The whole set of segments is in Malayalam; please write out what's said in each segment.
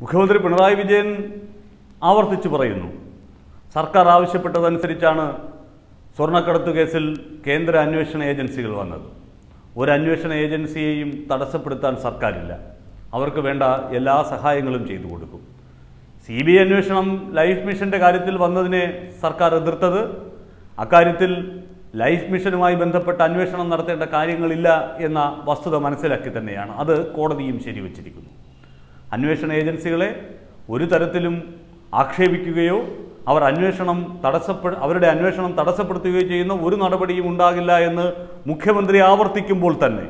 മുഖ്യമന്ത്രി പിണറായി വിജയൻ ആവർത്തിച്ചു പറയുന്നു സർക്കാർ ആവശ്യപ്പെട്ടതനുസരിച്ചാണ് സ്വർണ്ണക്കടത്ത് കേസിൽ കേന്ദ്ര അന്വേഷണ ഏജൻസികൾ വന്നത് ഒരു അന്വേഷണ ഏജൻസിയെയും തടസ്സപ്പെടുത്താൻ സർക്കാരില്ല അവർക്ക് വേണ്ട എല്ലാ സഹായങ്ങളും ചെയ്തു കൊടുക്കും സി ബി ഐ അന്വേഷണം ലൈഫ് മിഷന്റെ കാര്യത്തിൽ വന്നതിനെ സർക്കാർ എതിർത്തത് അക്കാര്യത്തിൽ ലൈഫ് മിഷനുമായി ബന്ധപ്പെട്ട അന്വേഷണം നടത്തേണ്ട കാര്യങ്ങളില്ല എന്ന വസ്തുത മനസ്സിലാക്കി തന്നെയാണ് അത് കോടതിയും ശരിവച്ചിരിക്കുന്നു അന്വേഷണ ഏജൻസികളെ ഒരു തരത്തിലും ആക്ഷേപിക്കുകയോ അവർ അന്വേഷണം തടസ്സപ്പെ അവരുടെ അന്വേഷണം തടസ്സപ്പെടുത്തുകയോ ചെയ്യുന്ന ഒരു നടപടിയും ഉണ്ടാകില്ല എന്ന് മുഖ്യമന്ത്രി ആവർത്തിക്കുമ്പോൾ തന്നെ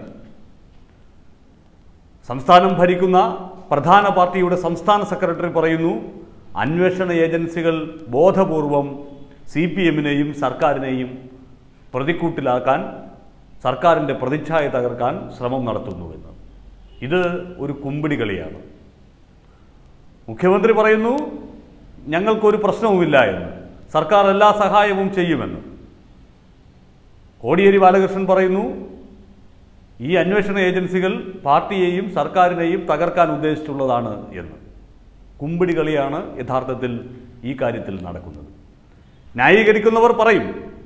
സംസ്ഥാനം ഭരിക്കുന്ന പ്രധാന പാർട്ടിയുടെ സംസ്ഥാന സെക്രട്ടറി പറയുന്നു അന്വേഷണ ഏജൻസികൾ ബോധപൂർവം സി പി എമ്മിനെയും സർക്കാരിനെയും പ്രതിക്കൂട്ടിലാക്കാൻ സർക്കാരിൻ്റെ പ്രതിച്ഛായ തകർക്കാൻ ശ്രമം നടത്തുന്നുവെന്ന് ഇത് ഒരു കുമ്പിടി കളിയാണ് മുഖ്യമന്ത്രി പറയുന്നു ഞങ്ങൾക്കൊരു പ്രശ്നവുമില്ല എന്ന് സർക്കാർ എല്ലാ സഹായവും ചെയ്യുമെന്ന് കോടിയേരി ബാലകൃഷ്ണൻ പറയുന്നു ഈ അന്വേഷണ ഏജൻസികൾ പാർട്ടിയെയും സർക്കാരിനെയും തകർക്കാൻ ഉദ്ദേശിച്ചുള്ളതാണ് എന്ന് കുമ്പിടി കളിയാണ് യഥാർത്ഥത്തിൽ ഈ കാര്യത്തിൽ നടക്കുന്നത് ന്യായീകരിക്കുന്നവർ പറയും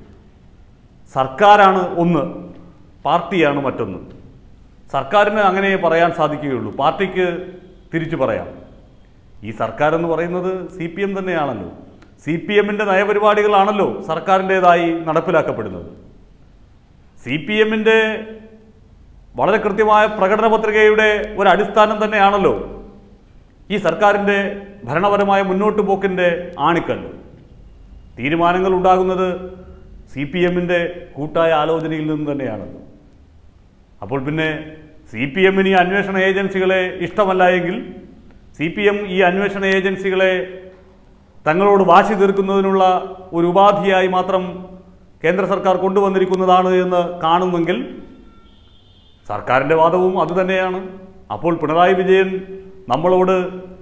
സർക്കാരാണ് ഒന്ന് പാർട്ടിയാണ് മറ്റൊന്ന് സർക്കാരിന് അങ്ങനെ പറയാൻ സാധിക്കുകയുള്ളൂ പാർട്ടിക്ക് തിരിച്ചു പറയാം ഈ സർക്കാർ എന്ന് പറയുന്നത് സി പി എം തന്നെയാണല്ലോ സി പി എമ്മിൻ്റെ നയപരിപാടികളാണല്ലോ സർക്കാരിൻ്റേതായി നടപ്പിലാക്കപ്പെടുന്നത് സി പി എമ്മിൻ്റെ വളരെ കൃത്യമായ പ്രകടന പത്രികയുടെ ഒരു അടിസ്ഥാനം തന്നെയാണല്ലോ ഈ സർക്കാരിൻ്റെ ഭരണപരമായ മുന്നോട്ട് പോക്കിൻ്റെ ആണിക്കൽ തീരുമാനങ്ങൾ ഉണ്ടാകുന്നത് സി പി എമ്മിൻ്റെ കൂട്ടായ ആലോചനയിൽ നിന്ന് തന്നെയാണല്ലോ അപ്പോൾ പിന്നെ സി പി എമ്മിന് ഈ അന്വേഷണ ഏജൻസികളെ ഇഷ്ടമല്ല എങ്കിൽ സി പി എം ഈ അന്വേഷണ ഏജൻസികളെ തങ്ങളോട് വാശി തീർക്കുന്നതിനുള്ള ഒരു ഉപാധിയായി മാത്രം കേന്ദ്ര സർക്കാർ കൊണ്ടുവന്നിരിക്കുന്നതാണ് എന്ന് കാണുന്നെങ്കിൽ സർക്കാരിൻ്റെ വാദവും അതുതന്നെയാണ് അപ്പോൾ പിണറായി വിജയൻ നമ്മളോട്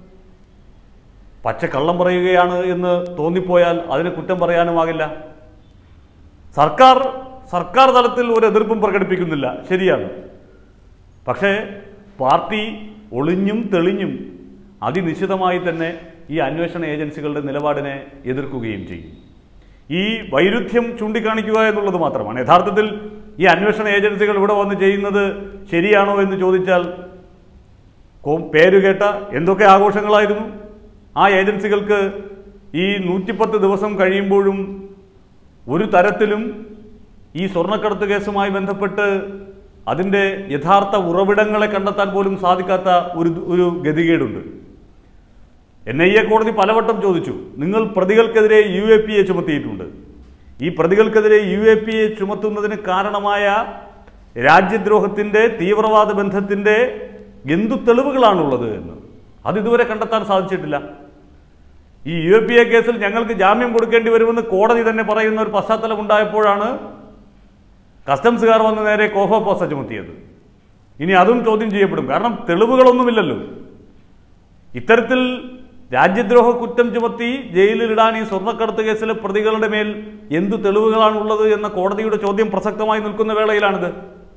പച്ചക്കള്ളം പറയുകയാണ് എന്ന് തോന്നിപ്പോയാൽ അതിന് കുറ്റം പറയാനുമാകില്ല സർക്കാർ സർക്കാർ തലത്തിൽ ഒരു എതിർപ്പും പ്രകടിപ്പിക്കുന്നില്ല ശരിയാണ് പക്ഷേ പാർട്ടി ഒളിഞ്ഞും തെളിഞ്ഞും അതിനിശ്ചിതമായി തന്നെ ഈ അന്വേഷണ ഏജൻസികളുടെ നിലപാടിനെ എതിർക്കുകയും ചെയ്യും ഈ വൈരുദ്ധ്യം ചൂണ്ടിക്കാണിക്കുക എന്നുള്ളത് മാത്രമാണ് യഥാർത്ഥത്തിൽ ഈ അന്വേഷണ ഏജൻസികൾ ഇവിടെ വന്ന് ചെയ്യുന്നത് ശരിയാണോ എന്ന് ചോദിച്ചാൽ കോ- പേരുകേട്ട എന്തൊക്കെ ആഘോഷങ്ങളായിരുന്നു ആ ഏജൻസികൾക്ക് ഈ നൂറ്റിപ്പത്ത് ദിവസം കഴിയുമ്പോഴും ഒരു തരത്തിലും ഈ സ്വർണ്ണക്കടത്ത് കേസുമായി ബന്ധപ്പെട്ട് അതിൻ്റെ യഥാർത്ഥ ഉറവിടങ്ങളെ കണ്ടെത്താൻ പോലും സാധിക്കാത്ത ഒരു ഒരു ഗതികേടുണ്ട് എൻ ഐ എ കോടതി പലവട്ടം ചോദിച്ചു നിങ്ങൾ പ്രതികൾക്കെതിരെ യു എ പി എ ചുമത്തിയിട്ടുണ്ട് ഈ പ്രതികൾക്കെതിരെ യു എ പി എ ചുമത്തുന്നതിന് കാരണമായ രാജ്യദ്രോഹത്തിൻ്റെ തീവ്രവാദ ബന്ധത്തിൻ്റെ എന്തു തെളിവുകളാണുള്ളത് എന്ന് അത് ഇതുവരെ കണ്ടെത്താൻ സാധിച്ചിട്ടില്ല ഈ യു എ പി എ കേസിൽ ഞങ്ങൾക്ക് ജാമ്യം കൊടുക്കേണ്ടി വരുമെന്ന് കോടതി തന്നെ പറയുന്ന ഒരു പശ്ചാത്തലം ഉണ്ടായപ്പോഴാണ് കസ്റ്റംസുകാർ വന്ന് നേരെ കോഹോ പോസ ചുമത്തിയത് ഇനി അതും ചോദ്യം ചെയ്യപ്പെടും കാരണം തെളിവുകളൊന്നുമില്ലല്ലോ ഇത്തരത്തിൽ രാജ്യദ്രോഹ കുറ്റം ചുമത്തി ജയിലിലിടാൻ ഈ സ്വർണ്ണക്കടത്ത് കേസിലെ പ്രതികളുടെ മേൽ എന്തു തെളിവുകളാണുള്ളത് എന്ന കോടതിയുടെ ചോദ്യം പ്രസക്തമായി നിൽക്കുന്ന വേളയിലാണിത്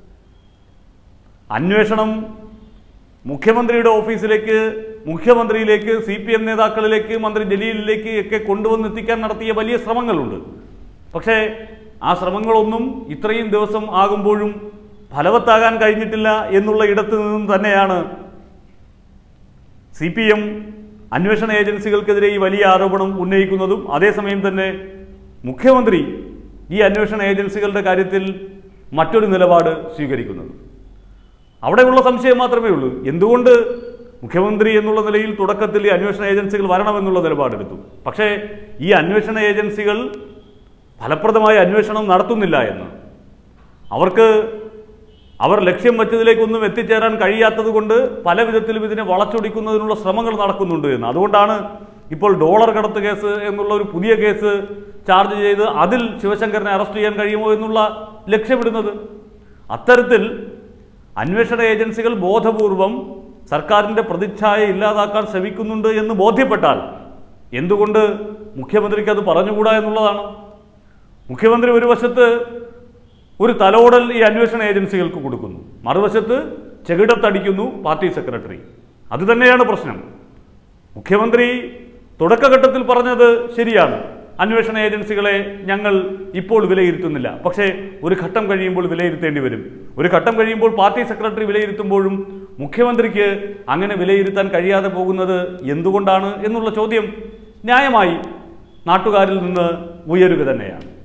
അന്വേഷണം മുഖ്യമന്ത്രിയുടെ ഓഫീസിലേക്ക് മുഖ്യമന്ത്രിയിലേക്ക് സി പി എം നേതാക്കളിലേക്ക് മന്ത്രി ജലീലിലേക്ക് ഒക്കെ കൊണ്ടുവന്നെത്തിക്കാൻ നടത്തിയ വലിയ ശ്രമങ്ങളുണ്ട് പക്ഷേ ആ ശ്രമങ്ങളൊന്നും ഇത്രയും ദിവസം ആകുമ്പോഴും ഫലവത്താകാൻ കഴിഞ്ഞിട്ടില്ല എന്നുള്ള ഇടത്ത് നിന്നും തന്നെയാണ് സി പി എം അന്വേഷണ ഏജൻസികൾക്കെതിരെ ഈ വലിയ ആരോപണം ഉന്നയിക്കുന്നതും അതേസമയം തന്നെ മുഖ്യമന്ത്രി ഈ അന്വേഷണ ഏജൻസികളുടെ കാര്യത്തിൽ മറ്റൊരു നിലപാട് സ്വീകരിക്കുന്നത് അവിടെയുള്ള സംശയം മാത്രമേ ഉള്ളൂ എന്തുകൊണ്ട് മുഖ്യമന്ത്രി എന്നുള്ള നിലയിൽ തുടക്കത്തിൽ ഈ അന്വേഷണ ഏജൻസികൾ വരണമെന്നുള്ള നിലപാടെടുത്തു പക്ഷേ ഈ അന്വേഷണ ഏജൻസികൾ ഫലപ്രദമായ അന്വേഷണം നടത്തുന്നില്ല എന്ന് അവർക്ക് അവർ ലക്ഷ്യം വെച്ചതിലേക്കൊന്നും എത്തിച്ചേരാൻ കഴിയാത്തത് കൊണ്ട് പല വിധത്തിലും ഇതിനെ വളച്ചൊടിക്കുന്നതിനുള്ള ശ്രമങ്ങൾ നടക്കുന്നുണ്ട് എന്ന് അതുകൊണ്ടാണ് ഇപ്പോൾ ഡോളർ കടത്ത് കേസ് എന്നുള്ള ഒരു പുതിയ കേസ് ചാർജ് ചെയ്ത് അതിൽ ശിവശങ്കരനെ അറസ്റ്റ് ചെയ്യാൻ കഴിയുമോ എന്നുള്ള ലക്ഷ്യമിടുന്നത് അത്തരത്തിൽ അന്വേഷണ ഏജൻസികൾ ബോധപൂർവം സർക്കാരിൻ്റെ പ്രതിച്ഛായ ഇല്ലാതാക്കാൻ ശ്രമിക്കുന്നുണ്ട് എന്ന് ബോധ്യപ്പെട്ടാൽ എന്തുകൊണ്ട് മുഖ്യമന്ത്രിക്ക് അത് പറഞ്ഞുകൂടാ എന്നുള്ളതാണ് മുഖ്യമന്ത്രി ഒരു വശത്ത് ഒരു തലോടൽ ഈ അന്വേഷണ ഏജൻസികൾക്ക് കൊടുക്കുന്നു മറുവശത്ത് ചെകിടത്തടിക്കുന്നു പാർട്ടി സെക്രട്ടറി അത് തന്നെയാണ് പ്രശ്നം മുഖ്യമന്ത്രി തുടക്കഘട്ടത്തിൽ പറഞ്ഞത് ശരിയാണ് അന്വേഷണ ഏജൻസികളെ ഞങ്ങൾ ഇപ്പോൾ വിലയിരുത്തുന്നില്ല പക്ഷേ ഒരു ഘട്ടം കഴിയുമ്പോൾ വിലയിരുത്തേണ്ടി വരും ഒരു ഘട്ടം കഴിയുമ്പോൾ പാർട്ടി സെക്രട്ടറി വിലയിരുത്തുമ്പോഴും മുഖ്യമന്ത്രിക്ക് അങ്ങനെ വിലയിരുത്താൻ കഴിയാതെ പോകുന്നത് എന്തുകൊണ്ടാണ് എന്നുള്ള ചോദ്യം ന്യായമായി നാട്ടുകാരിൽ നിന്ന് ഉയരുക തന്നെയാണ്